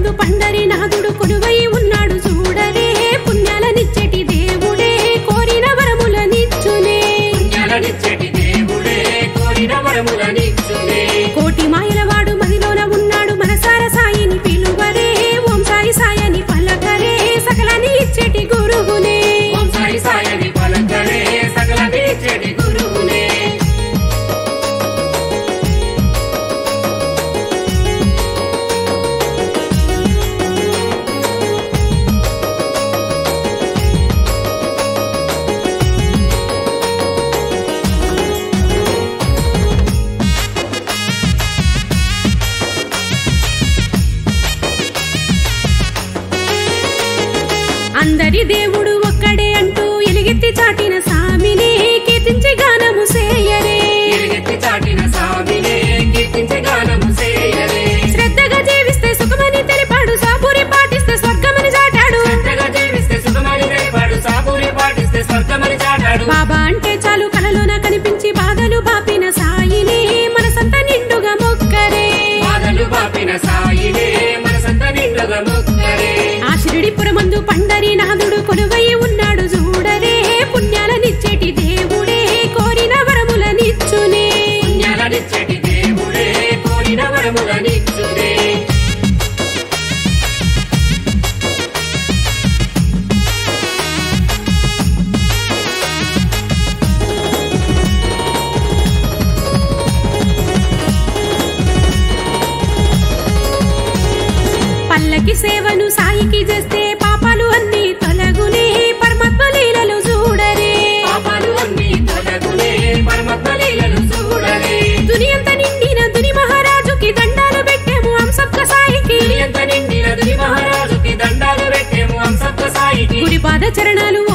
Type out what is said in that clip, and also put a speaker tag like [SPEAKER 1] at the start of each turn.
[SPEAKER 1] పురమందు పండరి నాదుడు కొలువై ఉన్నాడు చూడరే పుణ్యాలనిచ్చేటి దేవుడే కోరిన వరములనిచ్చునే
[SPEAKER 2] పుణ్యాలనిచ్చేటి దేవుడే కోరిన వరములనిచ్చునే
[SPEAKER 1] కోటి మాయలవాడు మదిలోన ఉన్నాడు మనసార సాయిని పిలువరే ఓం సాయి సాయని పలకరే సకలాన్ని ఇచ్చేటి గురువునే
[SPEAKER 2] ఓం సాయి సాయని పలకరే సకలనిచ్చేటి గురువునే
[SPEAKER 1] అందరి దేవుడు ఒక్కడే అంటూ ఎలుగెత్తి చాటిన సామిని కీర్తించి గానము సేయరే
[SPEAKER 2] ఎలుగెత్తి చాటిన సామినే కీర్తించే గానము చేయరే
[SPEAKER 1] శ్రద్ధగా జీవిస్తే సుఖమని తెలిపాడు సాపురి పాటిస్తే స్వర్గమని చాటాడు
[SPEAKER 2] శ్రద్ధగా జీవిస్తే సుఖమని తెలిపాడు సాబూరి పాటిస్తే స్వర్గమని చాటాడు
[SPEAKER 1] బాబా అంటే చాలు కలలోన కనిపించి బాధలు బాపిన సాయిని మనసంతా నిండుగా మొక్కరే
[SPEAKER 2] బాధలు పాపిన సాయినే మనసంత నిండుగా ముక్కరే
[SPEAKER 1] ఆ షిరిడి పురమందు పండరి నాదుడు కొలువై ఉన్నాడు చూడరే పుణ్యాలనిచ్చేటి దేవుడే కోరిన వరములనిచ్చునే
[SPEAKER 2] పుణ్యాలనిచ్చేటి దేవుడే కోరిన వరములనిచ్చునే
[SPEAKER 1] పల్లకి సేవను సాయికి చేస్తే పాపాలు అన్ని తొలగునే పరమాత్మ లీలలు చూడరే
[SPEAKER 2] పాపాలు అన్ని తొలగునే పరమాత్మ లీలలు చూడరే
[SPEAKER 1] దునియంత నిండిన దుని మహారాజుకి దండాలు పెట్టాము అంసక్క సాయికి
[SPEAKER 2] ఎంత నిండిన దుని మహారాజుకి దండాలు పెట్టేము అంసత్వ సాయికి
[SPEAKER 1] గుడి పాద చరణాలు